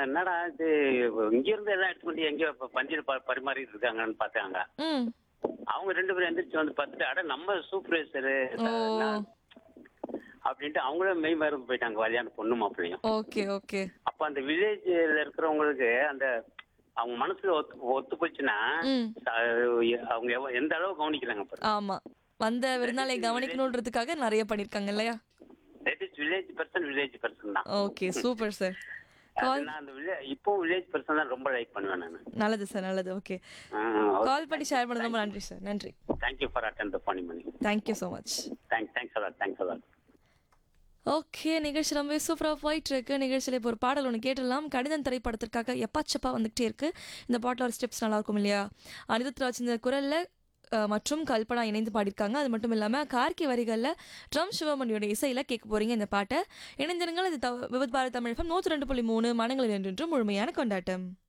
என்னடா இது இங்க இருந்து எல்லாம் எடுத்துக்கிட்டு எங்கேயோ இப்ப பந்தியில் ப- பரிமாறிட்டு இருக்காங்கன்னு பார்த்தாங்க ம் அவங்க ரெண்டு பேரும் எந்திரிச்சு வந்து பார்த்துட்டு அட நம்ம சூப்பர்வைசரு ஓ அப்படின்ட்டு அவங்களும் மெய் மருந்து போயிட்டாங்க கல்யாண பொண்ணு மாப்பிள்ளையும் ஓகே ஓகே அப்ப அந்த வில்லேஜ்ல இருக்கிறவங்களுக்கு அந்த அவங்க மனசுல ஒத்து ஒத்து போச்சுன்னா ம் அஹ் அவங்க எவ்வ- எந்த அளவு கவனிக்கிறாங்க பாருங்க ஆமா வந்த விருந்தாளை கவனிக்கணுன்றதுக்காக நிறைய பண்ணிருக்காங்க இல்லையா that is village person village person தான் ஓகே சூப்பர் சார் அது நான் அந்த வில்லேஜ் இப்போ வில்லேஜ் பர்சன் தான் ரொம்ப லைக் பண்ணுவேன் நான் நல்லது சார் நல்லது ஓகே கால் பண்ணி ஷேர் பண்ணது ரொம்ப நன்றி சார் நன்றி தேங்க்யூ ஃபார் அட்டன் த பானி மணி thank you so much thanks thanks a lot thanks a lot okay நிகழ்ச்சி ரொம்பவே சூப்பராக போயிட்டு இருக்கு நிகழ்ச்சியில் இப்போ ஒரு பாடல் ஒன்று கேட்டுடலாம் கடிதம் திரைப்படத்திற்காக எப்பாச்சப்பா வந்துகிட்டே இருக்கு இந்த பாட்டில் ஒரு ஸ்டெப்ஸ் நல்லா இருக்கும் இல்லையா அனிருத் ராஜ் இந்த குரலில் மற்றும் கல்பனா இணைந்து பாடியிருக்காங்க அது மட்டும் இல்லாமல் கார்கி வரிகளில் ட்ரம் சிவமணியோட இசையில் கேட்க போறீங்க இந்த பாட்டை இணைந்திருங்கள் இது தவ- விபத் பாரத் தமிழ் நூற்றி ரெண்டு புள்ளி மூணு மனங்களில் என்றென்றும் முழுமையான கொண்டாட்டம்